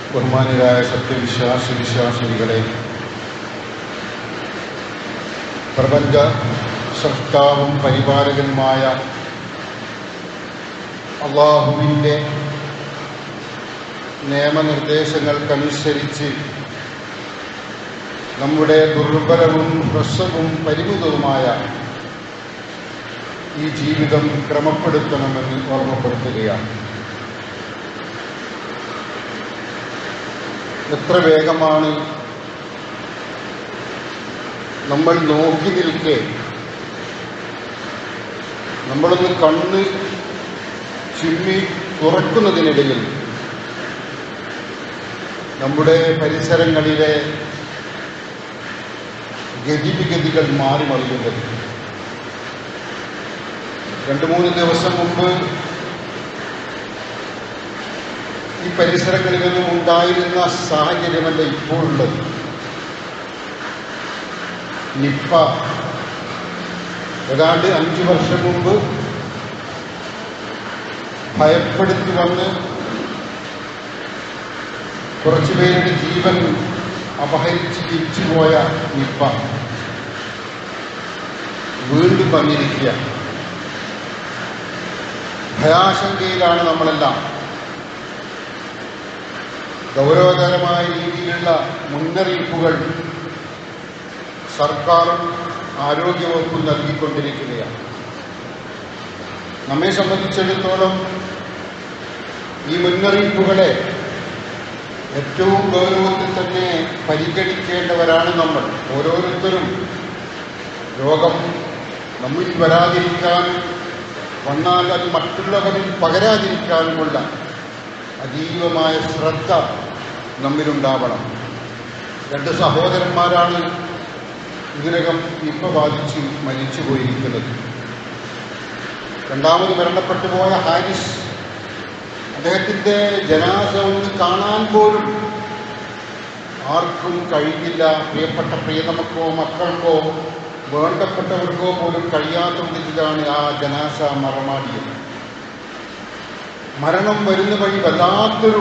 ബഹുമാനിരായ സത്യവിശ്വാസി വിശ്വാസിനികളെ പ്രപഞ്ച സൃഷ്ടാവും പരിപാലകനുമായ അള്ളാഹുവിൻ്റെ നിയമനിർദ്ദേശങ്ങൾക്കനുസരിച്ച് നമ്മുടെ ദുർബലവും ഹ്രസ്വവും പരിമിതവുമായ ഈ ജീവിതം ക്രമപ്പെടുത്തണമെന്ന് ഓർമ്മപ്പെടുത്തുകയാണ് എത്ര വേഗമാണ് നമ്മൾ നോക്കി നിൽക്കെ നമ്മളൊന്ന് കണ്ണ് ചിമ്മി തുറക്കുന്നതിനിടയിൽ നമ്മുടെ പരിസരങ്ങളിലെ ഗതിവിഗതികൾ മാറി മറിയുന്നത് രണ്ട് മൂന്ന് ദിവസം മുമ്പ് ഈ പരിസരങ്ങളിലൊന്നും ഉണ്ടായിരുന്ന സാഹചര്യമല്ല ഇപ്പോഴുള്ളത് നിപ്പ ഏതാണ്ട് അഞ്ചു വർഷം മുമ്പ് ഭയപ്പെടുത്തി വന്ന് കുറച്ചുപേരുടെ ജീവൻ അപഹരിച്ച് തിരിച്ചുപോയ നിപ്പ വീണ്ടും വന്നിരിക്കുക ഭയാശങ്കയിലാണ് നമ്മളെല്ലാം ഗൗരവതരമായ രീതിയിലുള്ള മുന്നറിയിപ്പുകൾ സർക്കാരും ആരോഗ്യവകുപ്പും നൽകിക്കൊണ്ടിരിക്കുകയാണ് നമ്മെ സംബന്ധിച്ചിടത്തോളം ഈ മുന്നറിയിപ്പുകളെ ഏറ്റവും ഗൗരവത്തിൽ തന്നെ പരിഗണിക്കേണ്ടവരാണ് നമ്മൾ ഓരോരുത്തരും രോഗം നമ്മിൽ വരാതിരിക്കാനും വന്നാൽ അത് മറ്റുള്ളവരിൽ പകരാതിരിക്കാനുമുള്ള അതീവമായ ശ്രദ്ധ നമ്മിലുണ്ടാവണം രണ്ട് സഹോദരന്മാരാണ് ഇതിനകം നിപ്പ ബാധിച്ച് മരിച്ചു പോയിരിക്കുന്നത് രണ്ടാമത് മരണപ്പെട്ടു പോയ ഹാരിസ് അദ്ദേഹത്തിൻ്റെ ജനാസ ഒന്ന് കാണാൻ പോലും ആർക്കും കഴിഞ്ഞില്ല പ്രിയപ്പെട്ട പ്രിയതമക്കോ മക്കൾക്കോ വേണ്ടപ്പെട്ടവർക്കോ പോലും കഴിയാത്ത വിധത്തിലാണ് ആ ജനാസ മറമാടിയത് മരണം വരുന്ന വഴി വല്ലാത്തൊരു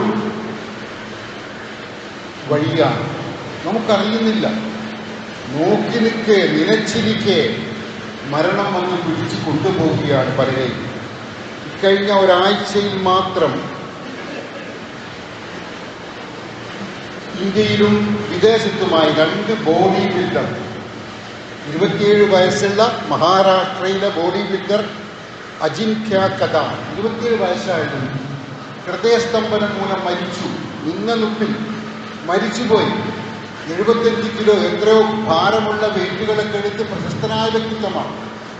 വഴിയാണ് നമുക്കറിയുന്നില്ല നോക്കി നിൽക്കെ നിലച്ചിരിക്കെ മരണം വന്ന് പിടിച്ചു കൊണ്ടുപോവുകയാണ് പലരെയും ഇക്കഴിഞ്ഞ ഒരാഴ്ചയിൽ മാത്രം ഇന്ത്യയിലും വിദേശത്തുമായി രണ്ട് ബോഡി ബിൽഡർ ഇരുപത്തിയേഴ് വയസ്സുള്ള മഹാരാഷ്ട്രയിലെ ബോഡി ബിൽഡർ അജിൻഖ്യ കഥ ഇരുപത്തിയേഴ് വയസ്സായിരുന്നു ഹൃദയസ്തംഭനം മൂലം മരിച്ചു നിന്ന നുപ്പിൽ മരിച്ചുപോയി എഴുപത്തഞ്ച് കിലോ എത്രയോ ഭാരമുള്ള വെയിറ്റുകളൊക്കെ എടുത്ത് പ്രശസ്തനായ വ്യക്തിത്വമാണ്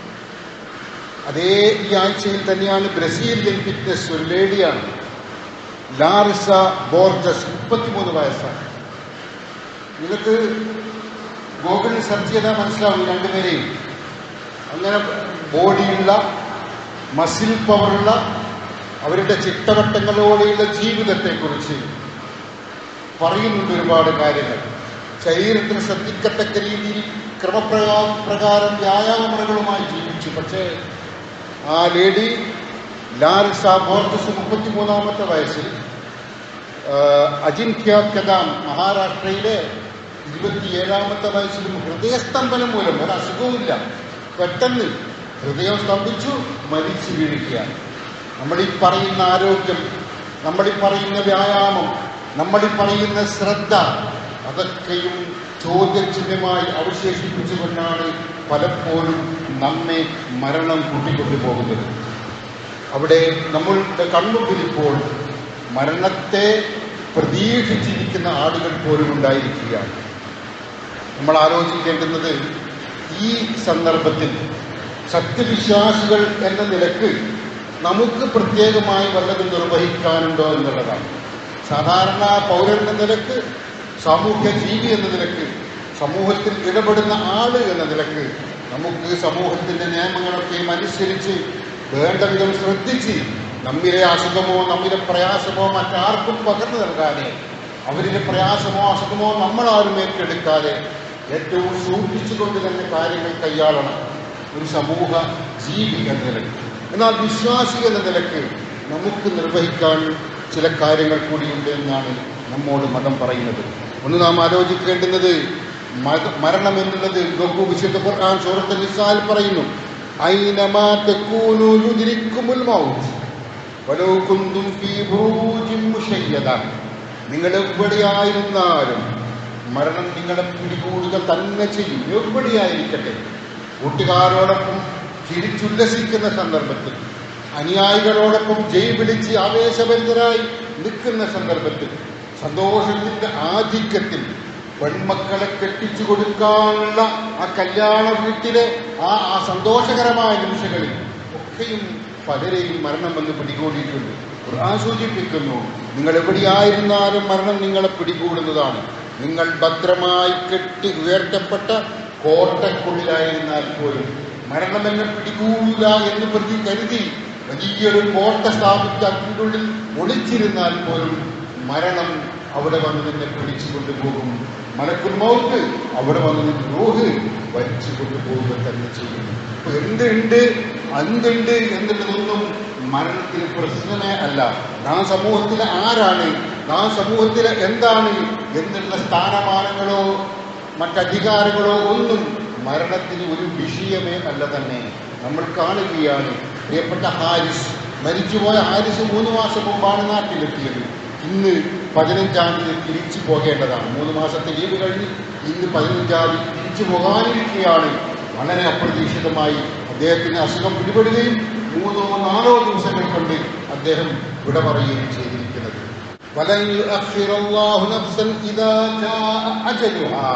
അതേ ഈ ആഴ്ചയിൽ തന്നെയാണ് ബ്രസീലിയൻ ഫിറ്റ്നസ് ഒരു ലേഡിയാണ് ലാറിസ ബോർജസ് മുപ്പത്തിമൂന്ന് വയസ്സാണ് നിങ്ങൾക്ക് ഗൂഗിളിൽ സെർച്ച് ചെയ്താൽ മനസ്സിലാവും ഈ രണ്ടുപേരെയും അങ്ങനെ ബോഡിയുള്ള മസിൽ പവറുള്ള അവരുടെ ചിട്ടവട്ടങ്ങളോടെയുള്ള ജീവിതത്തെക്കുറിച്ച് പറയുന്നുണ്ട് ഒരുപാട് കാര്യങ്ങൾ ശരീരത്തിന് ശ്രദ്ധിക്കത്തക്ക രീതിയിൽ ക്രമപ്രകാ പ്രകാരം വ്യായാമമുറകളുമായി ജീവിച്ചു പക്ഷേ ആ ലേഡി ലാറിസ ബോർജസ് മുപ്പത്തിമൂന്നാമത്തെ വയസ്സിൽ അജിൻഖ്യ കദാം മഹാരാഷ്ട്രയിലെ ഇരുപത്തിയേഴാമത്തെ വയസ്സിലും ഹൃദയസ്തംഭനം മൂലം ഒരു അസുഖവുമില്ല പെട്ടെന്ന് ഹൃദയം സ്തംഭിച്ചു മരിച്ചു വീഴുകയാണ് നമ്മളീ പറയുന്ന ആരോഗ്യം നമ്മളീ പറയുന്ന വ്യായാമം നമ്മളീ പറയുന്ന ശ്രദ്ധ അതൊക്കെയും ചോദ്യചിഹ്നമായി അവശേഷിപ്പിച്ചുകൊണ്ടാണ് പലപ്പോഴും നമ്മെ മരണം കൂട്ടിക്കൊണ്ടു പോകുന്നത് അവിടെ നമ്മളുടെ കൺമുമ്പിൽ ഇപ്പോൾ മരണത്തെ പ്രതീക്ഷിച്ചിരിക്കുന്ന ആളുകൾ പോലും ഉണ്ടായിരിക്കുകയാണ് നമ്മൾ ആലോചിക്കേണ്ടുന്നത് ഈ സന്ദർഭത്തിൽ സത്യവിശ്വാസികൾ എന്ന നിലക്ക് നമുക്ക് പ്രത്യേകമായി വല്ലതും നിർവഹിക്കാനുണ്ടോ എന്നുള്ളതാണ് സാധാരണ പൗരൻ എന്ന നിലക്ക് സാമൂഹ്യ ജീവി എന്ന നിലക്ക് സമൂഹത്തിൽ ഇടപെടുന്ന ആള് എന്ന നിലക്ക് നമുക്ക് സമൂഹത്തിന്റെ നിയമങ്ങളൊക്കെയും അനുസരിച്ച് വേണ്ട വിധം ശ്രദ്ധിച്ച് നമ്മിലെ അസുഖമോ നമ്മിലെ പ്രയാസമോ മറ്റാർക്കും പകർന്നു നൽകാതെ അവരിലെ പ്രയാസമോ അസുഖമോ നമ്മളാരും ഏറ്റെടുക്കാതെ ഏറ്റവും സൂക്ഷിച്ചുകൊണ്ട് തന്നെ കാര്യങ്ങൾ കൈയാളണം ഒരു സമൂഹ ജീവി എന്ന നിലയ്ക്ക് എന്നാൽ വിശ്വാസി എന്ന നിലയ്ക്ക് നമുക്ക് നിർവഹിക്കാൻ ചില കാര്യങ്ങൾ കൂടിയുണ്ട് എന്നാണ് നമ്മോട് മതം പറയുന്നത് ഒന്ന് നാം ആലോചിക്കേണ്ടുന്നത് മത- മരണം എന്നുള്ളത് നോക്കൂ വിശുദ്ധ ഖുർആൻ സൂറത്ത് നിസാൽ പറയുന്നു ഐനമാ തകൂനു യുദ്രിക്കുമുൽ മൗത്ത് വലൗ കുന്തും ഫീ ബുറൂജിൻ മുശയ്യദ നിങ്ങൾ എവിടെയായിരുന്നാലും മരണം നിങ്ങളെ പിടികൂടുക തന്നെ ചെയ്യും എവിടെയായിരിക്കട്ടെ കൂട്ടുകാരോടൊപ്പം ചിരിച്ചുല്ലസിക്കുന്ന സന്ദർഭത്തിൽ അനുയായികളോടൊപ്പം ജയ് വിളിച്ച് ആവേശഭരിതരായി നിൽക്കുന്ന സന്ദർഭത്തിൽ സന്തോഷത്തിന്റെ ആധിക്യത്തിൽ പെൺമക്കളെ കെട്ടിച്ചു കൊടുക്കാനുള്ള ആ കല്യാണ വീട്ടിലെ ആ ആ സന്തോഷകരമായ നിമിഷങ്ങളിൽ ഒക്കെയും പലരെയും മരണം വന്ന് പിടികൂടിയിട്ടുണ്ട് ഖുർആൻ സൂചിപ്പിക്കുന്നു നിങ്ങൾ എവിടെയായിരുന്നാലും മരണം നിങ്ങളെ പിടികൂടുന്നതാണ് നിങ്ങൾ ഭദ്രമായി കെട്ടി ഉയർത്തപ്പെട്ട കോട്ടക്കുള്ളിലായിരുന്നാൽ പോലും മരണം എന്നെ പിടികൂടില്ല എന്ന് പ്രതി കരുതി വലിയൊരു കോട്ട സ്ഥാപിച്ച് അതിൻ്റെ ഉള്ളിൽ ഒളിച്ചിരുന്നാൽ പോലും മരണം അവിടെ വന്ന് നിന്നെ പിടിച്ചു കൊണ്ടുപോകും മലക്കുൽ മൗത്ത് അവിടെ വന്ന് നിന്റെ റൂഹ് വലിച്ചു കൊണ്ടുപോകുക തന്നെ ചെയ്യുന്നു അപ്പൊ എന്തുണ്ട് എന്തുണ്ട് എന്നുള്ളതൊന്നും മരണത്തിന് പ്രശ്നമേ അല്ല നാം സമൂഹത്തിലെ ആരാണ് നാം സമൂഹത്തിലെ എന്താണ് എന്നുള്ള സ്ഥാനമാനങ്ങളോ മറ്റധികാരങ്ങളോ ഒന്നും മരണത്തിന് ഒരു വിഷയമേ അല്ല തന്നെ നമ്മൾ കാണുകയാണ് പ്രിയപ്പെട്ട ഹാരിസ് മരിച്ചുപോയ ഹാരിസ് മൂന്ന് മാസം മുമ്പാണ് നാട്ടിലെത്തിയത് ഇന്ന് പതിനഞ്ചാം തീയതി തിരിച്ചു പോകേണ്ടതാണ് മൂന്ന് മാസത്തെ ലീവ് കഴിഞ്ഞ് ഇന്ന് പതിനഞ്ചാം തീയതി തിരിച്ചു പോകാനിരിക്കുകയാണ് വളരെ അപ്രതീക്ഷിതമായി അദ്ദേഹത്തിന് അസുഖം പിടിപെടുകയും മൂന്നോ നാലോ ദിവസങ്ങൾ കൊണ്ട് അദ്ദേഹം വിട പറയുകയും ചെയ്തിരിക്കുന്നത് ولن يؤخر الله نفسا إذا جاء أجلها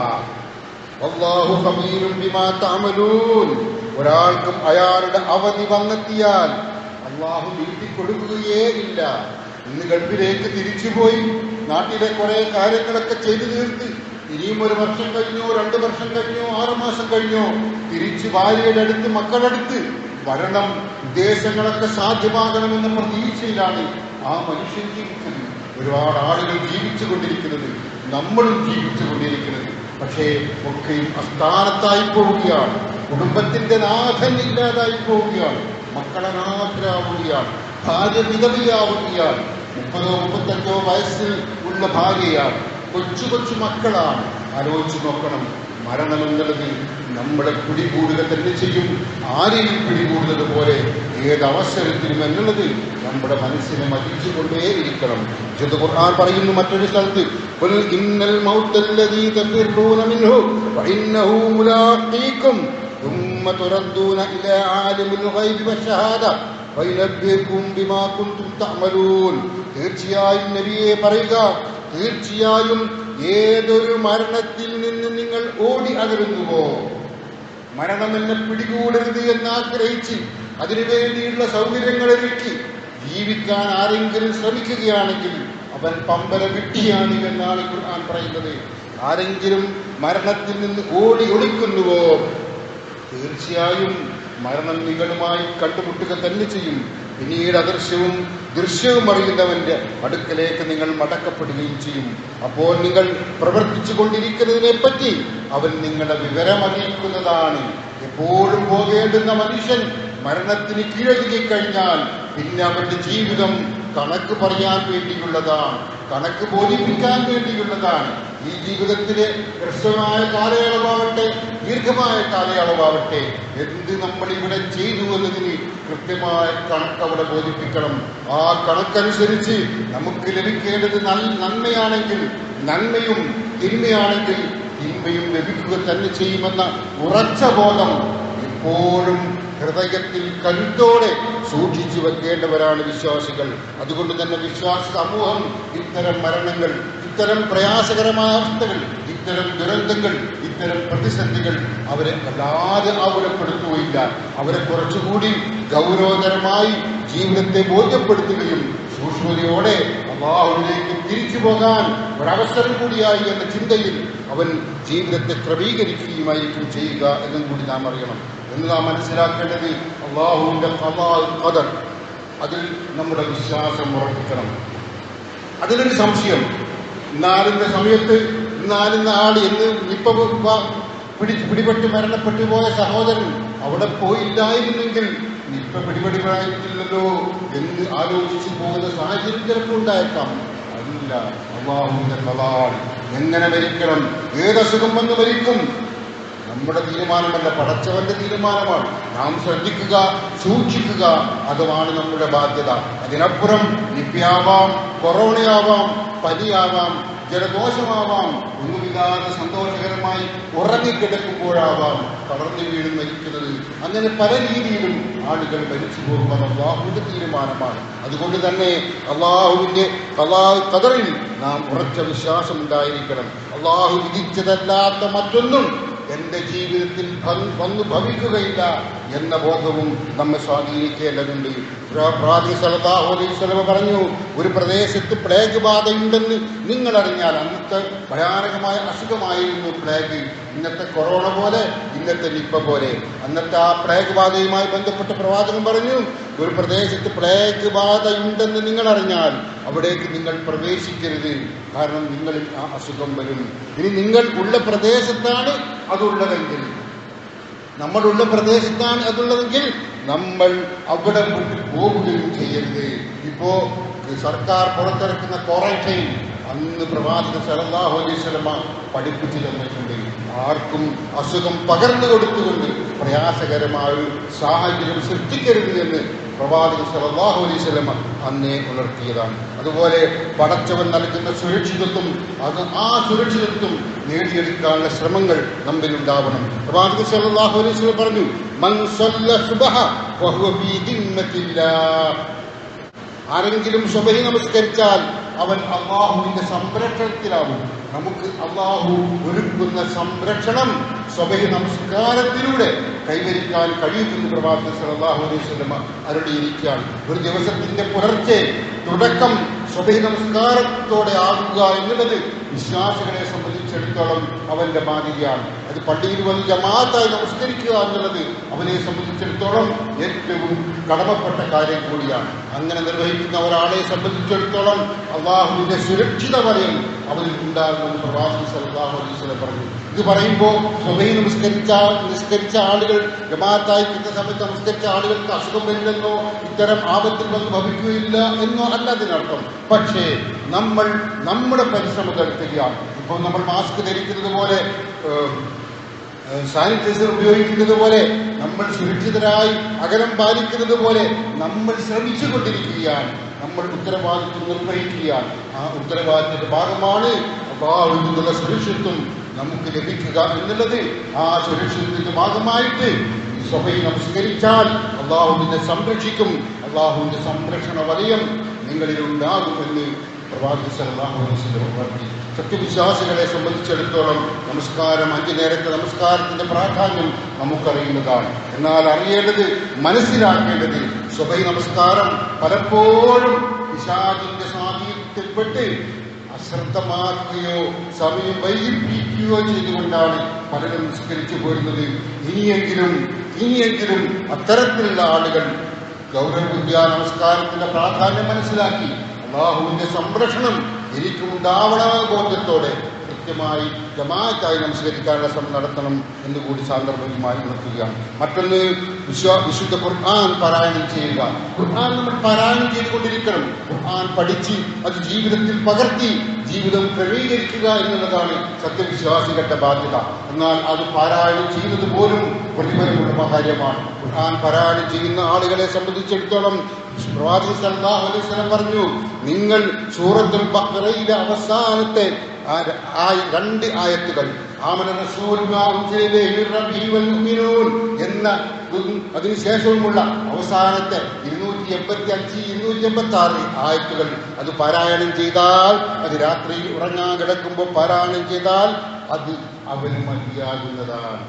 والله خبير بما تعملون ഒരാൾക്കും അയാളുടെ അവധി വന്നെത്തിയാൽ അള്ളാഹു നീട്ടി കൊടുക്കുകയേ ഇല്ല ഇന്ന് ഗൾഫിലേക്ക് തിരിച്ചുപോയി നാട്ടിലെ കുറെ കാര്യങ്ങളൊക്കെ ചെയ്തു തീർത്ത് ഇനിയും ഒരു വർഷം കഴിഞ്ഞോ രണ്ട് വർഷം കഴിഞ്ഞോ ആറ് മാസം കഴിഞ്ഞോ തിരിച്ച് ഭാര്യയുടെ അടുത്ത് മക്കളടുത്ത് വരണം ഉദ്ദേശങ്ങളൊക്കെ സാധ്യമാകണമെന്ന പ്രതീക്ഷയിലാണ് ആ മനുഷ്യൻ ജീവിക്കുന്നത് ഒരുപാട് ആളുകൾ ജീവിച്ചു കൊണ്ടിരിക്കുന്നത് നമ്മളും ജീവിച്ചു കൊണ്ടിരിക്കുന്നത് പക്ഷേ ഒക്കെയും അസ്ഥാനത്തായി പോവുകയാണ് കുടുംബത്തിന്റെ നാഥൻ ഇല്ലാതായി പോവുകയാണ് മക്കളെ നാഥരാവുകയാണ് ഭാര്യ വിധവയാവുകയാണ് മുപ്പതോ മുപ്പത്തഞ്ചോ വയസ്സിൽ ഉള്ള ഭാര്യയാണ് കൊച്ചു കൊച്ചു മക്കളാണ് ആലോചിച്ച് നോക്കണം മരണമെന്നുള്ളത് നമ്മളെ പിടികൂടുക തന്നെ ചെയ്യും ആരെയും പിടികൂടുന്നത് പോലെ ഏതവസരത്തിലും എന്നുള്ളത് നമ്മുടെ മനസ്സിനെ മതിച്ചുകൊണ്ടേയിരിക്കണം വിശുദ്ധ ഖുർആൻ പറയുന്നു മറ്റൊരു സ്ഥലത്ത് "ഖുൽ ഇന്നൽ മൗത്തല്ലദീ തഫിറൂന മിൻഹു ഫഇന്നഹു മുലാഖീകും ثم تردون إلى عالم الغيب والشهادة فينبئكم بما كنتم تعملون തീർച്ചയായും നബിയെ പറയുക തീർച്ചയായും ഏതൊരു മരണത്തിൽ നിന്ന് നിങ്ങൾ ഓടി അകലുന്നുവോ മരണം എന്നെ പിടികൂടരുത് എന്ന് ആഗ്രഹിച്ച് അതിനുവേണ്ടിയുള്ള സൗകര്യങ്ങൾ ഒരുക്കി ജീവിക്കാൻ ആരെങ്കിലും ശ്രമിക്കുകയാണെങ്കിൽ അവൻ പമ്പര വിട്ടിയാണ് എന്നാണ് ഖുർആൻ പറയുന്നത് ആരെങ്കിലും മരണത്തിൽ നിന്ന് ഓടി ഒളിക്കുന്നുവോ തീർച്ചയായും മരണം നിങ്ങളുമായി കണ്ടുമുട്ടുക തന്നെ ചെയ്യും പിന്നീട് അദൃശ്യവും ദൃശ്യവും അറിയുന്നവന്റെ അടുക്കലേക്ക് നിങ്ങൾ മടക്കപ്പെടുകയും ചെയ്യും അപ്പോൾ നിങ്ങൾ പ്രവർത്തിച്ചു കൊണ്ടിരിക്കുന്നതിനെ പറ്റി അവൻ നിങ്ങളെ വിവരമറിയിക്കുന്നതാണ് എപ്പോഴും പോകേണ്ടുന്ന മനുഷ്യൻ മരണത്തിന് കീഴടങ്ങി കഴിഞ്ഞാൽ പിന്നെ അവന്റെ ജീവിതം കണക്ക് പറയാൻ വേണ്ടിയുള്ളതാണ് കണക്ക് ബോധിപ്പിക്കാൻ വേണ്ടിയുള്ളതാണ് ഈ ജീവിതത്തിലെ ഹ്രസ്വമായ കാലയളവാവട്ടെ ദീർഘമായ കാലയളവാവട്ടെ എന്ത് നമ്മൾ ഇവിടെ ചെയ്തു എന്നതിന് കൃത്യമായ കണക്ക് അവിടെ ബോധിപ്പിക്കണം ആ കണക്കനുസരിച്ച് നമുക്ക് ലഭിക്കേണ്ടത് നൽ- നന്മയാണെങ്കിൽ നന്മയും തിന്മയാണെങ്കിൽ തിന്മയും ലഭിക്കുക തന്നെ ചെയ്യുമെന്ന ഉറച്ച ബോധം എപ്പോഴും ഹൃദയത്തിൽ കരുത്തോടെ സൂക്ഷിച്ചു വെക്കേണ്ടവരാണ് വിശ്വാസികൾ അതുകൊണ്ട് തന്നെ വിശ്വാസ സമൂഹം ഇത്തരം മരണങ്ങൾ ഇത്തരം പ്രയാസകരമായ അവസ്ഥകൾ ഇത്തരം ദുരന്തങ്ങൾ ഇത്തരം പ്രതിസന്ധികൾ അവരെ വല്ലാതെ ആകുലപ്പെടുത്തുകയില്ല അവരെ കുറച്ചുകൂടി ഗൗരവതരമായി ജീവിതത്തെ ബോധ്യപ്പെടുത്തുകയും സൂക്ഷ്മതയോടെ അള്ളാഹുവിലേക്ക് തിരിച്ചു പോകാൻ ഒരവസരം കൂടിയായി എന്ന ചിന്തയിൽ അവൻ ജീവിതത്തെ ക്രമീകരിക്കുകയുമായിരിക്കും ചെയ്യുക എന്നും കൂടി നാം അറിയണം എന്ന് നാം മനസ്സിലാക്കേണ്ടത് അള്ളാഹുവിന്റെ ഖദർ അതിൽ നമ്മുടെ വിശ്വാസം ഉറപ്പിക്കണം അതിലൊരു സംശയം നാലിന്റെ സമയത്ത് നാലിന്ന ആൾ എന്ന് ഇപ്പൊ വ- പിടി പിടിപെട്ട് മരണപ്പെട്ടു പോയ സഹോദരൻ അവിടെ പോയില്ലായിരുന്നെങ്കിൽ നിപ്പ പിടിപെടികളായിട്ടില്ലല്ലോ എന്ന് ആലോചിച്ചു പോകുന്ന സാഹചര്യം ചിലപ്പോൾ ഉണ്ടായേക്കാം അല്ല അള്ളാഹുവിന്റെ കലാൾ എങ്ങനെ മരിക്കണം ഏതസുഖം വന്ന് മരിക്കും നമ്മുടെ തീരുമാനമല്ല പടച്ചവന്റെ തീരുമാനമാണ് നാം ശ്രദ്ധിക്കുക സൂക്ഷിക്കുക അതുമാണ് നമ്മുടെ ബാധ്യത അതിനപ്പുറം നിപ്യാവാം കൊറോണയാവാം പനിയാവാം ജലദോഷമാവാം ഒന്നുമില്ലാതെ സന്തോഷകരമായി ഉറങ്ങിക്കിടക്കുമ്പോഴാവാം തളർന്നു വീണ് മരിക്കുന്നത് അങ്ങനെ പല രീതിയിലും ആളുകൾ മരിച്ചു പോകുന്നത് അള്ളാഹുവിന്റെ തീരുമാനമാണ് അതുകൊണ്ട് തന്നെ അള്ളാഹുവിന്റെ കലാ കതറിൽ നാം ഉറച്ച വിശ്വാസം ഉണ്ടായിരിക്കണം അള്ളാഹു വിധിച്ചതല്ലാത്ത മറ്റൊന്നും എന്റെ ജീവിതത്തിൽ ഭ- വന്നു ഭവിക്കുകയില്ല എന്ന ബോധവും നമ്മെ സ്വാധീനിക്കേണ്ടതുണ്ട് പ്ര- പ്രവാചകൻ സല്ലല്ലാഹു അലൈഹി വസല്ലമ പറഞ്ഞു ഒരു പ്രദേശത്ത് പ്ലേഗ് ബാധയുണ്ടെന്ന് നിങ്ങൾ അറിഞ്ഞാൽ അന്നത്തെ ഭയാനകമായ അസുഖമായിരുന്നു പ്ലേഗ് ഇന്നത്തെ കൊറോണ പോലെ ഇന്നത്തെ നിപ്പ പോലെ അന്നത്തെ ആ പ്ലേഗ് ബാധയുമായി ബന്ധപ്പെട്ട പ്രവാചകൻ പറഞ്ഞു ഒരു പ്രദേശത്ത് പ്ലേഗ് ബാധയുണ്ടെന്ന് നിങ്ങൾ അറിഞ്ഞാൽ അവിടേക്ക് നിങ്ങൾ പ്രവേശിക്കരുത് കാരണം നിങ്ങളിൽ ആ അസുഖം വരും ഇനി നിങ്ങൾ ഉള്ള പ്രദേശത്താണ് അതുള്ളതെങ്കിൽ നമ്മളുള്ള പ്രദേശത്താണ് അതുള്ളതെങ്കിൽ നമ്മൾ അവിടെ വിട്ട് പോവുകയും ചെയ്യരുത് ഇപ്പോ സർക്കാർ പുറത്തിറക്കുന്ന ക്വാറന്റൈൻ അന്ന് പ്രവാചക സലല്ലാഹു അലൈഹി സ്വലമ പഠിപ്പിച്ചു തന്നിട്ടുണ്ട് ആർക്കും അസുഖം പകർന്നു കൊടുത്തുകൊണ്ട് പ്രയാസകരമായ ഒരു സാഹചര്യം സൃഷ്ടിക്കരുത് എന്ന് പ്രവാചകൻ സലല്ലാഹു അലൈഹി സ്വലമ അന്നേ ഉണർത്തിയതാണ് അതുപോലെ പടച്ചവൻ നൽകുന്ന സുരക്ഷിതത്വം അത് ആ സുരക്ഷിതത്വം നേടിയെടുക്കാനുള്ള ശ്രമങ്ങൾ നമ്മിൽ ഉണ്ടാവണം പ്രവാചകൻ സല്ലല്ലാഹു അലൈഹി വസല്ലം പറഞ്ഞു മൻ സല്ല സുബഹ വഹുവ ഫീ ദിമ്മത്തില്ലാഹ് ആരെങ്കിലും സ്വബഹി നമസ്കരിച്ചാൽ അവൻ അള്ളാഹുവിന്റെ സംരക്ഷണത്തിലാവും നമുക്ക് അള്ളാഹു ഒരുക്കുന്ന സംരക്ഷണം സ്വബഹി നമസ്കാരത്തിലൂടെ കൈവരിക്കാൻ കഴിയുമെന്ന് പ്രവാചകൻ സല്ലല്ലാഹു അലൈഹി വസല്ലമ അരുളിയിരിക്കുകയാണ് ഒരു ദിവസത്തിന്റെ പുലർച്ചെ തുടക്കം സ്വബഹി നമസ്കാരത്തോടെ ആകുക എന്നുള്ളത് വിശ്വാസികളെ സംബന്ധിച്ചിടത്തോളം അവന്റെ ബാധ്യതയാണ് അത് പള്ളിയിൽ വന്ന് ജമാഅത്തായി നമസ്കരിക്കുക എന്നുള്ളത് അവനെ സംബന്ധിച്ചിടത്തോളം ഏറ്റവും കടമപ്പെട്ട കാര്യം കൂടിയാണ് അങ്ങനെ നിർവഹിക്കുന്ന ഒരാളെ സംബന്ധിച്ചിടത്തോളം അള്ളാഹുവിന്റെ സുരക്ഷിത വലയം അവരിൽ ഉണ്ടാകുമെന്ന് പ്രവാസി സല്ലാഹു അലൈഹി സ്വലം പറഞ്ഞു ഇത് പറയുമ്പോൾ സ്വബൈ നമസ്കരിച്ച നിസ്കരിച്ച ആളുകൾ ജമാഅത്തായി കിട്ടുന്ന സമയത്ത് നമസ്കരിച്ച ആളുകൾക്ക് അസുഖം വരില്ലെന്നോ ഇത്തരം ആപത്തിൽ വന്ന് ഭവിക്കുകയില്ല എന്നോ അല്ല അതിനർത്ഥം പക്ഷേ നമ്മൾ നമ്മുടെ പരിശ്രമം നടത്തുക ഇപ്പോൾ നമ്മൾ മാസ്ക് ധരിക്കുന്നത് പോലെ ഏഹ്, ഏഹ്, സാനിറ്റൈസർ ഉപയോഗിക്കുന്നത് പോലെ നമ്മൾ സുരക്ഷിതരായി അകലം പാലിക്കുന്നത് പോലെ നമ്മൾ ശ്രമിച്ചുകൊണ്ടിരിക്കുകയാണ് നമ്മൾ ഉത്തരവാദിത്വം നിർവഹിക്കുകയാണ് ആ ഉത്തരവാദിത്തത്തിന്റെ ഭാഗമാണ് അള്ളാഹുവിൽ നിന്നുള്ള സുരക്ഷിതത്വം നമുക്ക് ലഭിക്കുക എന്നുള്ളത് ആ സുരക്ഷിതത്തിന്റെ ഭാഗമായിട്ട് ഈ സഭയിൽ നമസ്കരിച്ചാൽ അള്ളാഹുവിനെ സംരക്ഷിക്കും അള്ളാഹുവിന്റെ സംരക്ഷണ വലയം നിങ്ങളിൽ ഉണ്ടാകുമെന്ന് പ്രവാചക സല്ലല്ലാഹു അലൈഹി വസല്ലം ഉണർത്തി സത്യവിശ്വാസികളെ സംബന്ധിച്ചിടത്തോളം നമസ്കാരം അഞ്ചു നേരത്തെ നമസ്കാരത്തിന്റെ പ്രാധാന്യം നമുക്കറിയുന്നതാണ് എന്നാൽ അറിയേണ്ടത് മനസ്സിലാക്കേണ്ടത് സ്വഭൈ നമസ്കാരം പലപ്പോഴും പിശാചിന്റെ സ്വാധീനത്തിൽപ്പെട്ട് അശ്രദ്ധമാക്കുകയോ സമയം വൈകിപ്പിക്കുകയോ ചെയ്തുകൊണ്ടാണ് പലരും നിസ്കരിച്ചു പോരുന്നത് ഇനിയെങ്കിലും ഇനിയെങ്കിലും അത്തരത്തിലുള്ള ആളുകൾ ഗൗരവബുദ്ധിയ നമസ്കാരത്തിന്റെ പ്രാധാന്യം മനസ്സിലാക്കി അള്ളാഹുവിന്റെ സംരക്ഷണം എനിക്കുണ്ടാവണമെന്ന ബോധ്യത്തോടെ കൃത്യമായി ജമാഅത്തായി നമസ്കരിക്കാനുള്ള ശ്രമം നടത്തണം എന്ന് കൂടി സാന്ദർഭികമായി ഉണർത്തുകയാണ് മറ്റൊന്ന് വിശ്വ വിശുദ്ധ ഖുർആൻ പാരായണം ചെയ്യുക ഖുർആൻ നമ്മൾ പാരായണം ചെയ്തുകൊണ്ടിരിക്കണം ഖുർആൻ പഠിച്ച് അത് ജീവിതത്തിൽ പകർത്തി ജീവിതം ക്രമീകരിക്കുക എന്നുള്ളതാണ് സത്യവിശ്വാസികളുടെ ബാധ്യത എന്നാൽ അത് പാരായണം ചെയ്യുന്നത് പോലും പ്രതിഫലമുള്ള കാര്യമാണ് ഖുർആൻ പാരായണം ചെയ്യുന്ന ആളുകളെ സംബന്ധിച്ചിടത്തോളം പ്രവാചകൻ സല്ലല്ലാഹു അലൈഹി വസല്ലം പറഞ്ഞു നിങ്ങൾ സൂറത്തുൽ ബഖറയിലെ അവസാനത്തെ ആ ര- ആ രണ്ട് ആയത്തുകൾ ആമന റസൂൽ മാ ഉൻസില ഇലൈഹി മിർ റബ്ബിഹി വൽ മുഅ്മിനൂൻ എന്ന ഇതും അതിനുശേഷവുമുള്ള അവസാനത്തെ ഇരുന്നൂറ്റി എൺപത്തി അഞ്ച് ഇരുന്നൂറ്റി എൺപത്തി ആറ് ആയത്തുകൾ അത് പാരായണം ചെയ്താൽ അത് രാത്രിയിൽ ഉറങ്ങാൻ കിടക്കുമ്പോൾ പാരായണം ചെയ്താൽ അത് അവന് മതിയാകുന്നതാണ്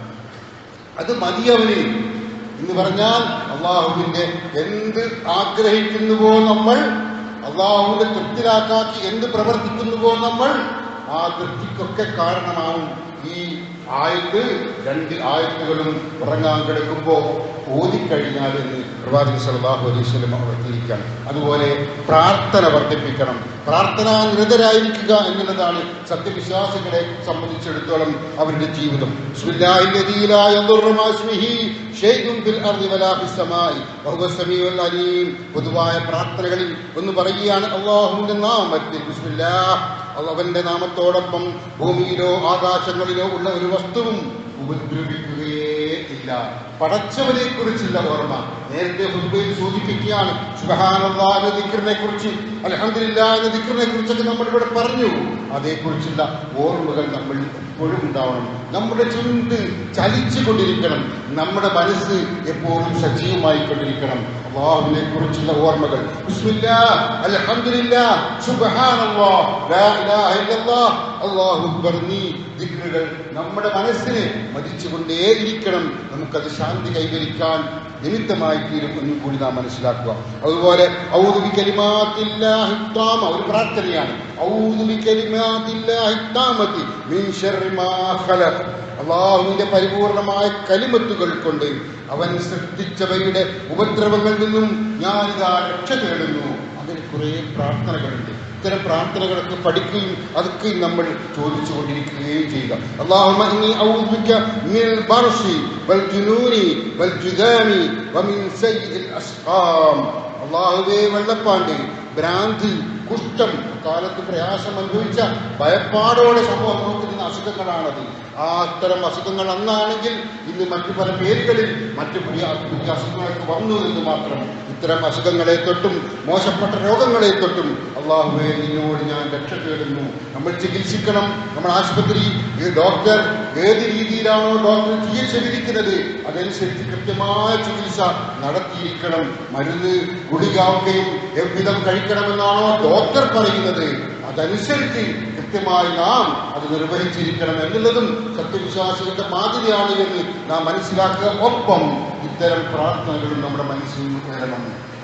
അത് മതിയവന് എന്ന് പറഞ്ഞാൽ അള്ളാഹുവിന്റെ എന്ത് ആഗ്രഹിക്കുന്നുവോ നമ്മൾ അള്ളാഹുവിന്റെ തൃപ്തിലാക്കാക്കി എന്ത് പ്രവർത്തിക്കുന്നുവോ നമ്മൾ ആ തൃപ്തിക്കൊക്കെ കാരണമാവും ഈ ആയത്ത് രണ്ട് ആയത്തുകളും ഉറങ്ങാൻ കിടക്കുമ്പോൾ ഓതിക്കഴിഞ്ഞാൽ എന്ന് പ്രവാചകൻ സല്ലല്ലാഹു അലൈഹി വസല്ലം അവതരിക്കാൻ അതുപോലെ പ്രാർത്ഥന വർദ്ധിപ്പിക്കണം പ്രാർത്ഥനാ നിരതരായിരിക്കുക എന്നുള്ളതാണ് സത്യവിശ്വാസികളെ സംബന്ധിച്ചിടത്തോളം അവരുടെ ജീവിതം ബിസ്മില്ലാഹിൽ ലദീ ലാ യദുറു മാ ഇസ്മിഹി ഷൈഉൻ ഫിൽ അർദി വലാ ഫിസ് സമാഇ വഹുവ സമീഉൽ അലീം പൊതുവായ പ്രാർത്ഥനകളിൽ ഒന്ന് പറയുകയാണ് അല്ലാഹുവിന്റെ നാമത്തിൽ ബിസ്മില്ലാഹ് അവന്റെ നാമത്തോടൊപ്പം ഭൂമിയിലോ ആകാശങ്ങളിലോ ഉള്ള ഒരു വസ്തുവും ഉപദ്രവിക്കുകയേ ഇല്ല പടച്ചവനെ കുറിച്ചുള്ള ഓർമ്മ നേരത്തെ ഹുദ്ബയിൽ സൂചിപ്പിക്കുകയാണ് സുബഹാനല്ലാ എന്ന ദിക്റിനെ കുറിച്ച് അലഹമില്ല എന്ന ദിക്റിനെ കുറിച്ചൊക്കെ നമ്മൾ ഇവിടെ പറഞ്ഞു അതേക്കുറിച്ചുള്ള ഓർമ്മകൾ നമ്മൾ എപ്പോഴും ഉണ്ടാവണം നമ്മുടെ ചുണ്ട് ചലിച്ചു കൊണ്ടിരിക്കണം നമ്മുടെ മനസ്സ് എപ്പോഴും സജീവമായി കൊണ്ടിരിക്കണം അള്ളാഹുവിനെ കുറിച്ചുള്ള ഓർമ്മകൾ ബിസ്മില്ലാ അൽഹംദുലില്ലാ സുബ്ഹാനല്ലാഹ് ലാ ഇലാഹ ഇല്ലല്ലാഹ് അല്ലാഹു അക്ബർ നീ ദിക്റുകൾ നമ്മുടെ മനസ്സിനെ മതിച്ചുകൊണ്ടേയിരിക്കണം നമുക്കത് ശാന്തി കൈവരിക്കാൻ നിമിത്തമായി തീരും എന്നും കൂടി നാം മനസ്സിലാക്കുക അതുപോലെ ഔദുബി കലിമാത്തില്ലാഹി താമ ഒരു പ്രാർത്ഥനയാണ് ഔദുബി കലിമാത്തില്ലാഹി താമത്തി മിൻ ശർരി മാ ഖലഖ് അള്ളാഹുവിന്റെ പരിപൂർണമായ കലിമത്തുകൾ കൊണ്ട് അവൻ സൃഷ്ടിച്ചവയുടെ ഉപദ്രവങ്ങളിൽ നിന്നും ഞാനിതാ രക്ഷ തേടുന്നു അതിൽ കുറെ പ്രാർത്ഥനകളുണ്ട് ഇത്തരം പ്രാർത്ഥനകളൊക്കെ പഠിക്കുകയും അതൊക്കെ നമ്മൾ ചോദിച്ചുകൊണ്ടിരിക്കുകയും ചെയ്യുക അള്ളാഹുമ്മ ഇന്നി ഔദുബിക മിനൽ ബർസി വൽ ജുനൂനി വൽ ജുദാമി വമിൻ സയ്യിൽ അസ്ഖാം അള്ളാഹുവേ വെള്ളപ്പാണ്ട് ഭ്രാന്തി കുഷ്ഠം കാലത്ത് പ്രയാസം അനുഭവിച്ച ഭയപ്പാടോടെ സമൂഹം നോക്കുന്ന അസുഖങ്ങളാണത് ആ അത്തരം അസുഖങ്ങൾ അന്നാണെങ്കിൽ ഇന്ന് മറ്റു പല പേരുകളിൽ മറ്റു പുതിയ പുതിയ അസുഖങ്ങളൊക്കെ വന്നു എന്ന് മാത്രം ഇത്തരം അസുഖങ്ങളെ തൊട്ടും മോശപ്പെട്ട രോഗങ്ങളെ തൊട്ടും അള്ളാഹുവെ നിന്നോട് ഞാൻ രക്ഷ തേടുന്നു നമ്മൾ ചികിത്സിക്കണം നമ്മൾ ആശുപത്രി ഈ ഡോക്ടർ ഏത് രീതിയിലാണോ ഡോക്ടർ ചികിത്സ വിധിക്കുന്നത് അതനുസരിച്ച് കൃത്യമായ ചികിത്സ നടത്തിയിരിക്കണം മരുന്ന് ഗുളികാവുകയും എவ்விதം കഴിക്കണമെന്നാണോ ഡോക്ടർ പറയുന്നത് അതനുസരിച്ച് കൃത്യമായി നാം അത് നിർവഹിച്ചിരിക്കണം എന്നുള്ളതും സത്യവിശ്വാസികളുടെ മാതൃകയാണ് എന്ന് നാം മനസ്സിലാക്കുക ഒപ്പം ഇത്തരം പ്രാർത്ഥനകളും നമ്മുടെ മനസ്സിൽ വരണം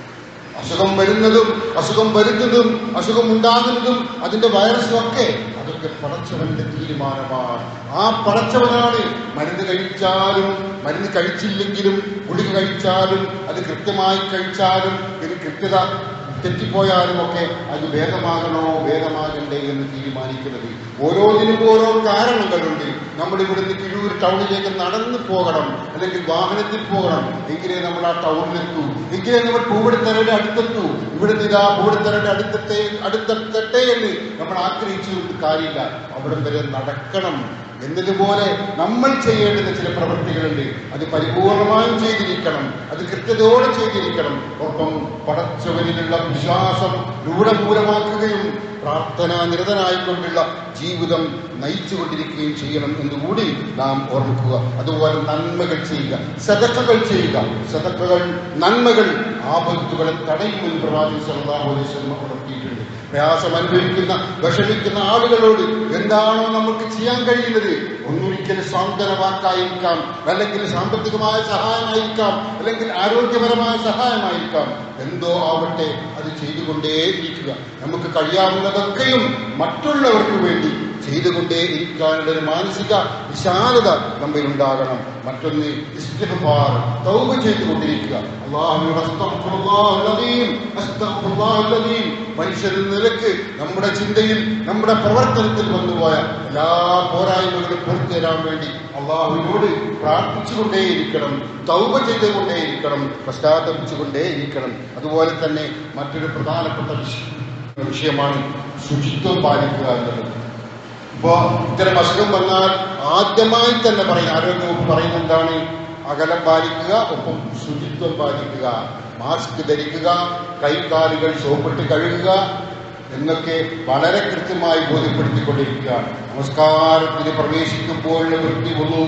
അസുഖം വരുന്നതും അസുഖം വരുന്നതും അസുഖം ഉണ്ടാകുന്നതും അതിന്റെ വൈറസും ഒക്കെ അതൊക്കെ പടച്ചവന്റെ തീരുമാനമാണ് ആ പടച്ചവനാണ് മരുന്ന് കഴിച്ചാലും മരുന്ന് കഴിച്ചില്ലെങ്കിലും ഗുളിക കഴിച്ചാലും അത് കൃത്യമായി കഴിച്ചാലും ഇത് കൃത്യത തെറ്റിപ്പോയാലും ഒക്കെ അത് ഭേദമാകണോ ഭേദമാകണ്ടേ എന്ന് തീരുമാനിക്കുന്നത് ഓരോന്നിനും ഓരോ കാരണങ്ങളുണ്ട് നമ്മൾ ഇവിടുന്ന് കിഴൂർ ടൗണിലേക്ക് നടന്നു പോകണം അല്ലെങ്കിൽ വാഹനത്തിൽ പോകണം എങ്കിലേ നമ്മൾ ആ ടൗണിലെത്തൂ എങ്കിലേ നമ്മൾ പൂവിടുത്തറയുടെ അടുത്തെത്തൂ ഇവിടുന്ന് ഇതാ പൂവിടുത്തറയുടെ അടുത്തത്തെ അടുത്തെത്തട്ടെ എന്ന് നമ്മൾ ആഗ്രഹിച്ചു കാര്യമില്ല അവിടം വരെ നടക്കണം എന്നതുപോലെ നമ്മൾ ചെയ്യേണ്ടുന്ന ചില പ്രവൃത്തികളുണ്ട് അത് പരിപൂർണമായും ചെയ്തിരിക്കണം അത് കൃത്യതയോടെ ചെയ്തിരിക്കണം ഒപ്പം പടച്ചവനിലുള്ള വിശ്വാസം രൂഢമൂലമാക്കുകയും പ്രാർത്ഥന നിരതനായിക്കൊണ്ടുള്ള ജീവിതം നയിച്ചുകൊണ്ടിരിക്കുകയും ചെയ്യണം എന്നുകൂടി നാം ഓർമ്മിക്കുക അതുപോലെ നന്മകൾ ചെയ്യുക സദക്കകൾ ചെയ്യുക സദക്കകൾ നന്മകൾ ആപത്തുകളെ തടയുമെന്ന് പ്രവാചകൻ സല്ലല്ലാഹു അലൈഹി വസല്ലം ഉണർത്തിയിട്ടുണ്ട് പ്രയാസം അനുഭവിക്കുന്ന വിഷമിക്കുന്ന ആളുകളോട് എന്താണോ നമുക്ക് ചെയ്യാൻ കഴിയുന്നത് ഒന്നൊരിക്കൽ സാന്ത്വന വാക്കായിരിക്കാം അല്ലെങ്കിൽ സാമ്പത്തികമായ സഹായമായിരിക്കാം അല്ലെങ്കിൽ ആരോഗ്യപരമായ സഹായമായിരിക്കാം എന്തോ ആവട്ടെ അത് ചെയ്തുകൊണ്ടേയിരിക്കുക നമുക്ക് കഴിയാവുന്നതൊക്കെയും മറ്റുള്ളവർക്ക് വേണ്ടി ചെയ്തുകൊണ്ടേ ഇരിക്കാനുള്ള ഒരു മാനസിക വിശാലത നമ്മിൽ ഉണ്ടാകണം മറ്റൊന്ന് ഇസ്തിഗ്ഫാർ തൗബ ചെയ്തുകൊണ്ടിരിക്കുക അല്ലാഹുവിനോട് അസ്തഗ്ഫിറുല്ലാഹൽ അലീം അസ്തഗ്ഫിറുല്ലാഹൽ അലീം മനുഷ്യരിൽ നിലക്ക് നമ്മുടെ ചിന്തയിൽ നമ്മുടെ പ്രവർത്തനത്തിൽ വന്നുപോയ എല്ലാ പോരായ്മകളും പുറത്തു തരാൻ വേണ്ടി അള്ളാഹുവിനോട് പ്രാർത്ഥിച്ചുകൊണ്ടേയിരിക്കണം തൗബ ചെയ്തുകൊണ്ടേയിരിക്കണം പശ്ചാത്തപിച്ചുകൊണ്ടേയിരിക്കണം അതുപോലെ തന്നെ മറ്റൊരു പ്രധാനപ്പെട്ട വിഷ- വിഷയമാണ് ശുചിത്വം പാലിക്കുക എന്നുള്ളത് ഇപ്പോ ഇത്തരം അസുഖം വന്നാൽ ആദ്യമായി തന്നെ പറയും ആരോഗ്യവകുപ്പ് പറയുന്നത് എന്താണ് അകലം പാലിക്കുക ഒപ്പം ശുചിത്വം പാലിക്കുക മാസ്ക് ധരിക്കുക കൈകാലുകൾ സോപ്പിട്ട് കഴുകുക എന്നൊക്കെ വളരെ കൃത്യമായി ബോധ്യപ്പെടുത്തിക്കൊണ്ടിരിക്കുക നമസ്കാരത്തിന് പ്രവേശിക്കുമ്പോഴുള്ള വൃത്തി ഒന്നു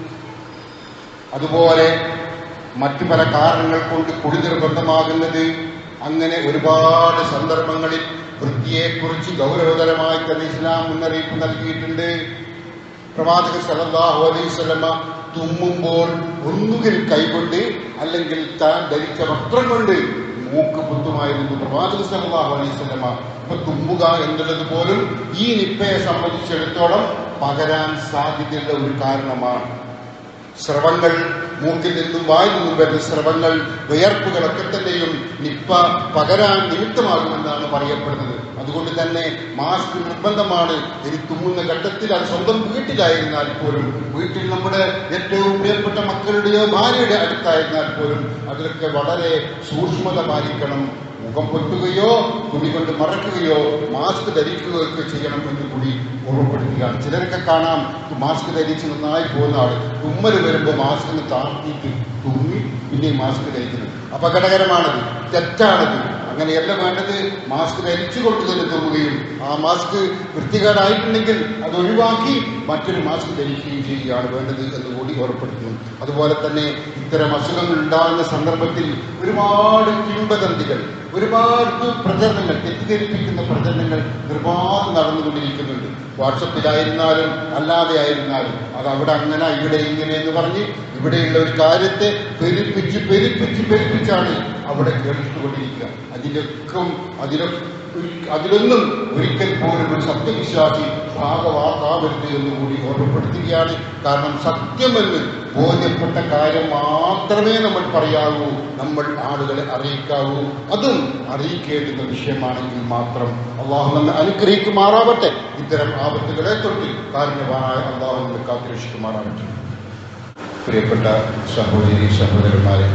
അതുപോലെ മറ്റു പല കാരണങ്ങൾ കൊണ്ട് കുടി നിർബന്ധമാകുന്നത് അങ്ങനെ ഒരുപാട് സന്ദർഭങ്ങളിൽ വൃത്തിയെക്കുറിച്ച് ഗൗരവതരമായി തന്നെ ഇസ്ലാം മുന്നറിയിപ്പ് നൽകിയിട്ടുണ്ട് പ്രവാചകൻ സല്ലല്ലാഹു അലൈഹി വസല്ലമ തുമ്മുമ്പോൾ ഒന്നുകിൽ കൈകൊണ്ട് അല്ലെങ്കിൽ താൻ ധരിച്ച വസ്ത്രം കൊണ്ട് മൂക്ക് പുത്തുമായിരുന്നു പ്രവാചകൻ സല്ലല്ലാഹു അലൈഹി വസല്ലമ അപ്പൊ തുമ്മുക എന്നുള്ളത് പോലും ഈ നിപ്പയെ സംബന്ധിച്ചിടത്തോളം പകരാൻ സാധ്യതയുള്ള ഒരു കാരണമാണ് സ്രവങ്ങൾ മൂക്കിൽ നിന്നും വായിൽ നിന്നും വരുന്ന സ്രവങ്ങൾ വിയർപ്പുകളൊക്കെ തന്നെയും നിപ്പ പകരാൻ നിമിത്തമാകുമെന്നാണ് പറയപ്പെടുന്നത് അതുകൊണ്ട് തന്നെ മാസ്ക് നിർബന്ധമാണ് ഇനി തുമ്മുന്ന ഘട്ടത്തിൽ അത് സ്വന്തം വീട്ടിലായിരുന്നാൽ പോലും വീട്ടിൽ നമ്മുടെ ഏറ്റവും പ്രിയപ്പെട്ട മക്കളുടെയോ ഭാര്യയുടെ അടുത്തായിരുന്നാൽ പോലും അതിലൊക്കെ വളരെ സൂക്ഷ്മത പാലിക്കണം മുഖം പൊട്ടുകയോ തുണി കൊണ്ട് മറയ്ക്കുകയോ മാസ്ക് ധരിക്കുകയോ ഒക്കെ ചെയ്യണം എന്ന് കൂടി ഓർമ്മപ്പെടുത്തുകയാണ് ചിലരൊക്കെ കാണാം മാസ്ക് ധരിച്ച് നന്നായി പോകുന്ന ആൾ തുമ്മൽ വരുമ്പോൾ മാസ്കിന് താഴ്ത്തിയിട്ട് തുമ്മി പിന്നെ മാസ്ക് ധരിക്കുന്നത് അപകടകരമാണത് തെറ്റാണത് അങ്ങനെയല്ല വേണ്ടത് മാസ്ക് ധരിച്ചുകൊണ്ട് തന്നെ തുമ്മുകയും ആ മാസ്ക് വൃത്തികേടായിട്ടുണ്ടെങ്കിൽ അത് ഒഴിവാക്കി മറ്റൊരു മാസ്ക് ധരിക്കുകയും ചെയ്യുകയാണ് വേണ്ടത് എന്ന് കൂടി ഓർപ്പെടുത്തുന്നു അതുപോലെ തന്നെ ഇത്തരം അസുഖങ്ങൾ ഉണ്ടാകുന്ന സന്ദർഭത്തിൽ ഒരുപാട് കിംബദന്തികൾ ഒരുപാട് പ്രചരണങ്ങൾ തെറ്റിദ്ധരിപ്പിക്കുന്ന പ്രചരണങ്ങൾ ഒരുപാട് നടന്നുകൊണ്ടിരിക്കുന്നുണ്ട് വാട്സപ്പിലായിരുന്നാലും അല്ലാതെ ആയിരുന്നാലും അത് അവിടെ അങ്ങനെ ഇവിടെ ഇങ്ങനെ എന്ന് പറഞ്ഞ് ഇവിടെയുള്ള ഒരു കാര്യത്തെ പെരുപ്പിച്ച് പെരുപ്പിച്ച് പെരുപ്പിച്ചാണ് അവിടെ കേൾത്തുകൊണ്ടിരിക്കുക അതിലൊക്കെ അതിലൊക്കെ അതിലൊന്നും ഒരിക്കൽ പോലും ഒരു സത്യവിശ്വാസി ഭാഗവാക്കാവരുത് എന്ന് കൂടി ഓർമ്മപ്പെടുത്തുകയാണ് കാരണം സത്യമെന്ന് ബോധ്യപ്പെട്ട കാര്യം മാത്രമേ നമ്മൾ പറയാവൂ നമ്മൾ ആളുകളെ അറിയിക്കാവൂ അതും അറിയിക്കേണ്ടുന്ന വിഷയമാണെങ്കിൽ മാത്രം അള്ളാഹു നമ്മെ അനുഗ്രഹിക്കുമാറാവട്ടെ ഇത്തരം ആപത്തുകളെ തൊട്ട് കാരണവാനായ അള്ളാഹു നമ്മെ കാത്തിരക്ഷിക്കുമാറാവട്ടെ പ്രിയപ്പെട്ട സഹോദരി സഹോദരന്മാരെ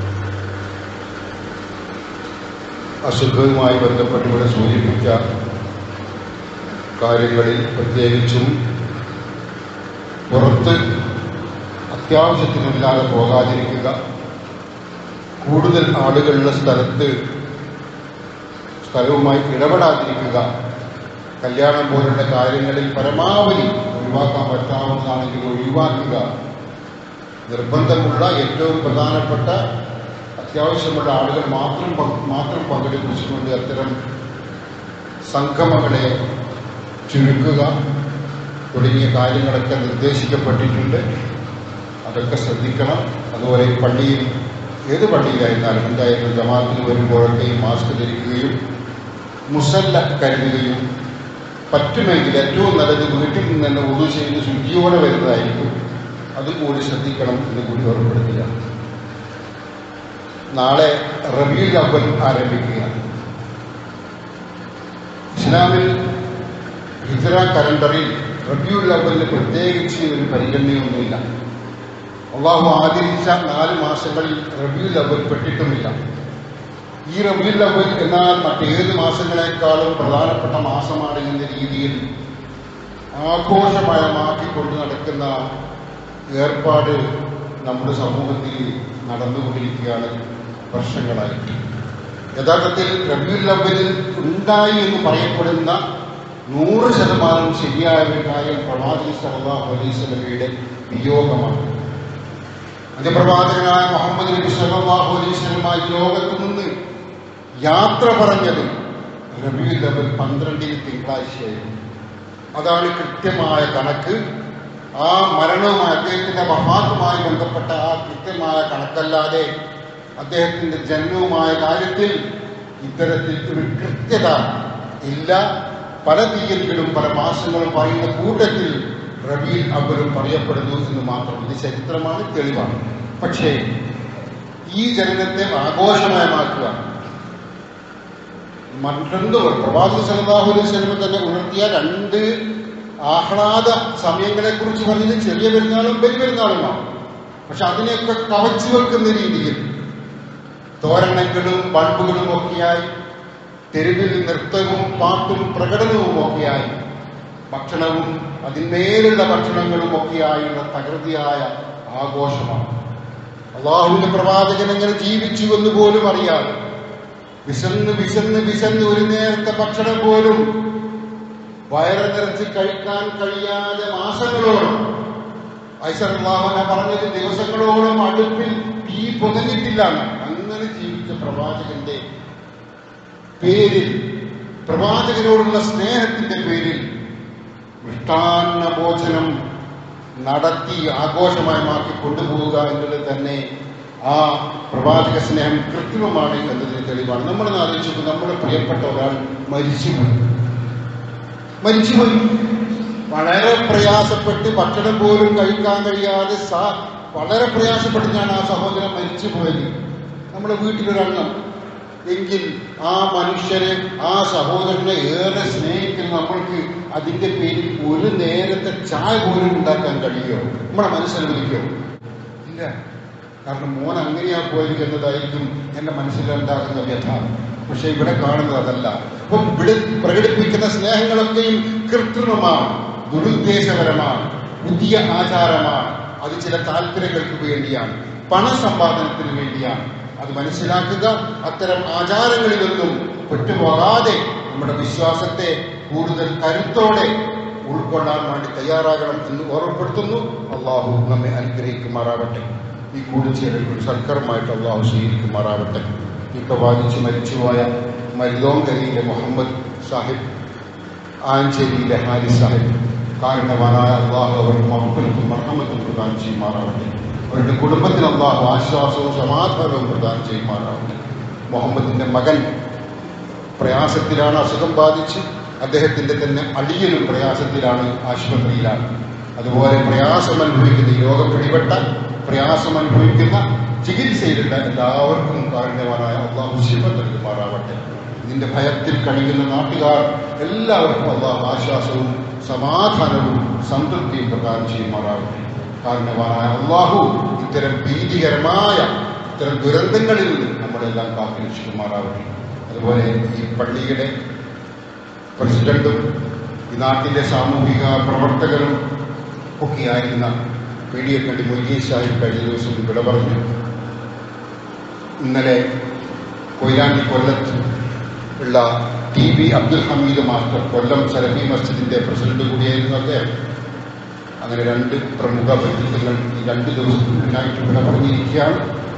അസുഖവുമായി ബന്ധപ്പെട്ട് ഇവിടെ സൂചിപ്പിച്ച കാര്യങ്ങളിൽ പ്രത്യേകിച്ചും പുറത്ത് അത്യാവശ്യത്തിനില്ലാതെ പോകാതിരിക്കുക കൂടുതൽ ആളുകളുള്ള സ്ഥലത്ത് സ്ഥലവുമായി ഇടപെടാതിരിക്കുക കല്യാണം പോലുള്ള കാര്യങ്ങളിൽ പരമാവധി ഒഴിവാക്കാൻ പറ്റാവുന്നതാണെങ്കിൽ ഒഴിവാക്കുക നിർബന്ധമുള്ള ഏറ്റവും പ്രധാനപ്പെട്ട അത്യാവശ്യമുള്ള ആളുകൾ മാത്രം പങ്ക് മാത്രം പങ്കെടുപ്പിച്ചുകൊണ്ട് അത്തരം സംഗമങ്ങളെ ചുരുക്കുക തുടങ്ങിയ കാര്യങ്ങളൊക്കെ നിർദ്ദേശിക്കപ്പെട്ടിട്ടുണ്ട് അതൊക്കെ ശ്രദ്ധിക്കണം അതുപോലെ ഈ പള്ളിയിൽ ഏത് പള്ളിയിലായിരുന്നാലും എന്തായാലും ജമാഅത്തിൽ വരുമ്പോഴൊക്കെയും മാസ്ക് ധരിക്കുകയും മുസല്ല കരുതുകയും പറ്റുമെങ്കിൽ ഏറ്റവും നല്ലത് വീട്ടിൽ നിന്ന് തന്നെ ഉദു ചെയ്ത് ശുചിയോടെ വരുന്നതായിരിക്കും അതും കൂടി ശ്രദ്ധിക്കണം എന്ന് കൂടി ഓർമ്മപ്പെടുത്തുക നാളെ റബിയുൽ അവൽ ആരംഭിക്കുകയാണ് ഇസ്ലാമിൽ ഹിജറ കലണ്ടറിൽ റബിയുൽ അവലിന് പ്രത്യേകിച്ച് ഒരു പരിഗണനയൊന്നുമില്ല അള്ളാഹു ആദരിച്ച നാല് മാസങ്ങളിൽ റബിയുൽ അവൽ പെട്ടിട്ടുമില്ല ഈ റബിയുൽ അവൽ എന്നാൽ മറ്റേത് മാസങ്ങളെക്കാളും പ്രധാനപ്പെട്ട മാസമാണ് എന്ന രീതിയിൽ ആഘോഷമയമാക്കി കൊണ്ടു നടക്കുന്ന ഏർപ്പാട് നമ്മുടെ സമൂഹത്തിൽ നടന്നുകൊണ്ടിരിക്കുകയാണ് വർഷങ്ങളായിട്ട് യഥാർത്ഥത്തിൽ റബിയുൽ അവലിൽ ഉണ്ടായി എന്ന് പറയപ്പെടുന്ന നൂറ് ശതമാനം ശരിയായ ഒരു കാര്യം പ്രവാചകൻ സല്ലല്ലാഹു അലൈഹി വസല്ലമയുടെ വിയോഗമാണ് അതിപ്രവാചകനായ മുഹമ്മദ് നബി സല്ലല്ലാഹു അലൈഹി വസല്ലമ ഈ ലോകത്ത് നിന്ന് യാത്ര പറഞ്ഞത് റബിയുൽ അവൽ പന്ത്രണ്ടിന് തിങ്കളാഴ്ചയായിരുന്നു അതാണ് കൃത്യമായ കണക്ക് ആ മരണവുമായി അദ്ദേഹത്തിന്റെ വഫാത്തുമായി ബന്ധപ്പെട്ട ആ കൃത്യമായ കണക്കല്ലാതെ അദ്ദേഹത്തിന്റെ ജന്മവുമായ കാര്യത്തിൽ ഇത്തരത്തിൽ ഒരു കൃത്യത ഇല്ല പല തീയതികളും പല മാസങ്ങളും പറയുന്ന കൂട്ടത്തിൽ റബീൽ അവരും പറയപ്പെടുന്നു എന്ന് മാത്രം ഇത് ചരിത്രമാണ് തെളിവാണ് പക്ഷേ ഈ ജനനത്തെ ആഘോഷമയമാക്കുക മറ്റൊന്ന് പ്രവാചക സല്ലല്ലാഹു അലൈഹി വസല്ലം തന്നെ ഉണർത്തിയ രണ്ട് ആഹ്ലാദ സമയങ്ങളെ കുറിച്ച് പറഞ്ഞത് ചെറിയ പെരുന്നാളും വലിയ പെരുന്നാളുമാണ് പക്ഷെ അതിനെയൊക്കെ കവച്ചു വെക്കുന്ന രീതിയിൽ തോരണങ്ങളും ബൾബുകളും ഒക്കെയായി തെരുവിൽ നൃത്തവും പാട്ടും പ്രകടനവും ഒക്കെയായി ഭക്ഷണവും അതിന്മേലുള്ള ഭക്ഷണങ്ങളും ഒക്കെയായുള്ള തകൃതിയായ ആഘോഷമാണ് അള്ളാഹുവിന്റെ പ്രവാചകൻ എങ്ങനെ ജീവിച്ചു എന്ന് പോലും അറിയാതെ വിശന്ന് വിശന്ന് വിശന്ന് ഒരു നേരത്തെ ഭക്ഷണം പോലും വയറ് നിറച്ച് കഴിക്കാൻ കഴിയാതെ മാസങ്ങളോളം ഐശ്വര്ലാഹന പറഞ്ഞത് ദിവസങ്ങളോളം അടുപ്പിൽ തീ പുതഞ്ഞിട്ടില്ല അങ്ങനെ ജീവിച്ച പ്രവാചകന്റെ പേരിൽ പ്രവാചകനോടുള്ള സ്നേഹത്തിന്റെ പേരിൽ മൃഷ്ടാന്ന ഭോജനം നടത്തി ആഘോഷമയമാക്കി കൊണ്ടുപോവുക എന്നുള്ളത് തന്നെ ആ പ്രവാചക സ്നേഹം കൃത്രിമമാണ് എന്നതിന് തെളിവാണ് നമ്മൾ ആലോചിച്ചു നമ്മുടെ പ്രിയപ്പെട്ട ഒരാൾ മരിച്ചുപോയി മരിച്ചുപോയി വളരെ പ്രയാസപ്പെട്ട് ഭക്ഷണം പോലും കഴിക്കാൻ കഴിയാതെ സ- വളരെ പ്രയാസപ്പെട്ട് ഞാൻ ആ സഹോദരൻ മരിച്ചു പോയത് നമ്മുടെ വീട്ടിലൊരംഗം എങ്കിൽ ആ മനുഷ്യനെ ആ സഹോദരനെ ഏറെ സ്നേഹിക്കുന്ന നമ്മൾക്ക് അതിന്റെ പേരിൽ ഒരു നേരത്തെ ചായ പോലും ഉണ്ടാക്കാൻ കഴിയുമോ നമ്മുടെ മനസ്സനുവദിക്കോ ഇല്ല കാരണം മോൻ അങ്ങനെയാ പോയത് എന്നതായിരിക്കും എന്റെ മനസ്സിലുണ്ടാകുന്ന വ്യഥ പക്ഷെ ഇവിടെ കാണുന്നത് അതല്ല അപ്പം ഇവിടെ പ്രകടിപ്പിക്കുന്ന സ്നേഹങ്ങളൊക്കെയും കൃത്രിമമാണ് ദുരുദ്ദേശപരമാണ് പുതിയ ആചാരമാണ് അത് ചില താല്പര്യങ്ങൾക്ക് വേണ്ടിയാണ് പണസമ്പാദനത്തിന് വേണ്ടിയാണ് അത് മനസ്സിലാക്കുക അത്തരം ആചാരങ്ങളിലൊന്നും പെട്ടുപോകാതെ നമ്മുടെ വിശ്വാസത്തെ കൂടുതൽ കരുത്തോടെ ഉൾക്കൊള്ളാൻ വേണ്ടി തയ്യാറാകണം എന്ന് ഓർമ്മപ്പെടുത്തുന്നു അള്ളാഹു നമ്മെ അനുഗ്രഹിക്കുമാറാവട്ടെ ഈ കൂടിച്ചേരൽ ഒരു സൽക്കരമായിട്ട് അള്ളാഹു സ്വീകരിക്കുമാറാവട്ടെ ഇപ്പൊ ബാധിച്ച് മരിച്ചുപോയ മരുതോങ്കരയിലെ മുഹമ്മദ് സാഹിബ് ആഞ്ചേരിയിലെ ഹാരിസ് സാഹിബ് കാരണവാനായ അള്ളാഹു അവർക്ക് മക്കൾക്കും മർഹമത്തും പ്രദാനം ചെയ്യുമാറാവട്ടെ അവരുടെ കുടുംബത്തിന് അള്ളാഹു ആശ്വാസവും സമാധാനവും പ്രദാനം ചെയ്യുമാറാവട്ടെ മുഹമ്മദിന്റെ മകൻ പ്രയാസത്തിലാണ് അസുഖം ബാധിച്ച് അദ്ദേഹത്തിന്റെ തന്നെ അടിയനും പ്രയാസത്തിലാണ് ആശുപത്രിയിലാണ് അതുപോലെ പ്രയാസം അനുഭവിക്കുന്ന ഈ രോഗം പിടിപെട്ട പ്രയാസം അനുഭവിക്കുന്ന ചികിത്സയിലുള്ള എല്ലാവർക്കും കാരണവാനായ അള്ളാഹു ശിവ നൽകുമാറാവട്ടെ ഇതിന്റെ ഭയത്തിൽ കഴിയുന്ന നാട്ടുകാർ എല്ലാവർക്കും അള്ളാഹു ആശ്വാസവും സമാധാനവും സംതൃപ്തിയും പ്രദാനം ചെയ്യുമാറാവട്ടെ കാരണവാനായ അള്ളാഹു ഇത്തരം ഭീതികരമായ ഇത്തരം ദുരന്തങ്ങളിൽ നിന്ന് നമ്മളെല്ലാം കാത്തുരക്ഷിക്കുമാറാവട്ടെ അതുപോലെ ഈ പള്ളിയുടെ പ്രസിഡന്റും ഈ നാട്ടിലെ സാമൂഹിക പ്രവർത്തകരും ഒക്കെയായിരുന്ന പേടിയക്കണ്ടി മൊയ്യീൻ സാഹിബ് കഴിഞ്ഞ ദിവസം വിട പറഞ്ഞു ഇന്നലെ കൊയിലാണ്ടി കൊല്ലത്ത് ഉള്ള T B Abdul Hameed master Kollam സലഫി മസ്ജിദിന്റെ പ്രസിഡന്റ് കൂടിയായിരുന്നു അദ്ദേഹം അങ്ങനെ രണ്ട് പ്രമുഖ വ്യക്തിത്വങ്ങൾ ഈ രണ്ട് ദിവസത്തിനായിട്ട് ഇവിടെ പറഞ്ഞിരിക്കുകയാണ്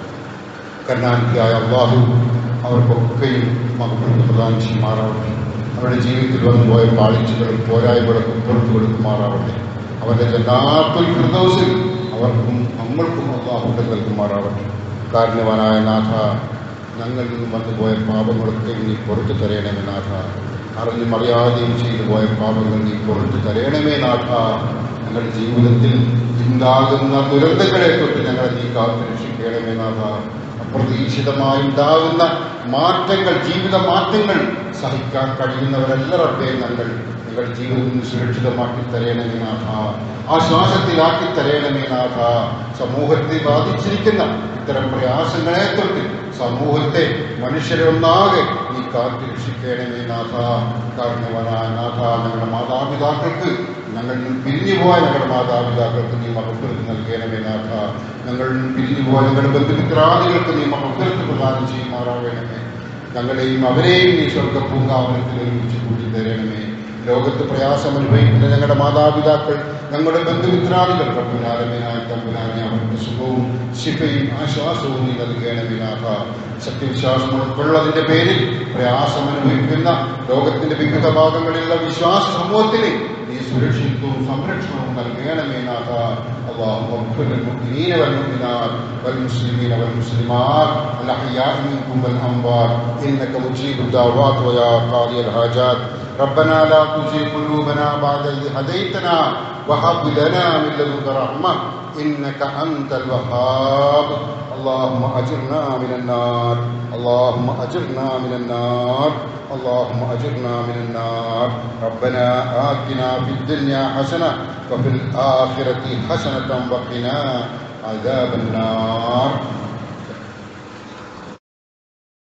കരുണാനിധിയായ അള്ളാഹു അവർക്കൊക്കെയും മകൾക്ക് പ്രദാനം ചെയ്യുമാറാവട്ടെ അവരുടെ ജീവിതത്തിൽ വന്നുപോയ പാളിച്ചകളും പോരായ്മകളൊക്കെ പുറത്തു കൊടുക്കുമാറാവട്ടെ അവരുടെ ജന്നാത്തുൽ ഫിർദൗസിൽ അവർക്കും നമ്മൾക്കും അള്ളാഹുടെ നൽകുമാറാവട്ടെ കാരണവാനായ നാഥ ഞങ്ങളിൽ നിന്നും വന്നുപോയ പാപങ്ങളൊക്കെ നീ പുറത്തു തരയണമേ നാഥ അറിഞ്ഞും അറിയാതെയും ചെയ്തു പോയ പാപങ്ങൾ നീ പുറത്തു തരയണമേ നാഥ ഞങ്ങളുടെ ജീവിതത്തിൽ ഉണ്ടാകുന്ന ദുരന്തങ്ങളെ തൊട്ട് ഞങ്ങളെ നീ കാത്തു രക്ഷിക്കണമേ നാഥ അപ്രതീക്ഷിതമായി ഉണ്ടാകുന്ന മാറ്റങ്ങൾ ജീവിത മാറ്റങ്ങൾ സഹിക്കാൻ കഴിയുന്നവരല്ല റബ്ബേ ഞങ്ങൾ ഞങ്ങളുടെ ജീവിതത്തിൽ സുരക്ഷിതമാക്കി തരയണമേ നാഥ ആശ്വാസത്തിലാക്കി തരയണമേ നാഥ സമൂഹത്തെ ബാധിച്ചിരിക്കുന്ന ഇത്തരം പ്രയാസങ്ങളെ തൊട്ട് സമൂഹത്തെ മനുഷ്യരെ ഒന്നാകെ നീ കാത്തു രക്ഷിക്കണമേ നാഥ കാരണവനായ നാഥ ഞങ്ങളുടെ മാതാപിതാക്കൾക്ക് ഞങ്ങളിൽ നിന്ന് പിരിഞ്ഞുപോയ ഞങ്ങളുടെ മാതാപിതാക്കൾക്ക് നീ മഹത്വത്ത് നൽകണമേ നാഥ ഞങ്ങളിൽ നിന്ന് പിരിഞ്ഞുപോയ ഞങ്ങളുടെ ബന്ധുമിത്രാദികൾക്ക് നീ മഹത്വത്ത് പ്രദാനം ചെയ്യുമാറാകണമേ ഞങ്ങളെയും അവരെയും നീ സ്വർഗ പൂങ്കാവനത്തിൽ ഒരുമിച്ച് കൂട്ടി തരണമേ ലോകത്ത് പ്രയാസം അനുഭവിക്കുന്ന ഞങ്ങളുടെ മാതാപിതാക്കൾ ഞങ്ങളുടെ ബന്ധുമിത്രാദികൾ റബ്ബുനാരമേനായ തമ്പുരാനെ അവർക്ക് സുഖവും ശിഫയും ആശ്വാസവും നീ നൽകണമേ നാഥ സത്യവിശ്വാസം ഉൾക്കൊള്ളതിന്റെ പേരിൽ പ്രയാസം അനുഭവിക്കുന്ന ലോകത്തിന്റെ വിവിധ ഭാഗങ്ങളിലുള്ള വിശ്വാസ സമൂഹത്തിന് നീ സുരക്ഷിതവും സംരക്ഷണവും നൽകണമേ നാഥ اللهم اغفر للمؤمنين والمؤمنات والمسلمين والمسلمات الاحياء منكم والاموات انك مجيب الدعوات ويا قاضي الحاجات ربنا لا تزغ قلوبنا بعد إذ هديتنا وهب لنا من لدنك رحمه انك انت الوهاب اللهم اجرنا من النار اللهم اجرنا من النار اللهم اجرنا من النار ربنا آتنا في الدنيا حسنه وفي الاخره حسنه وقنا عذاب النار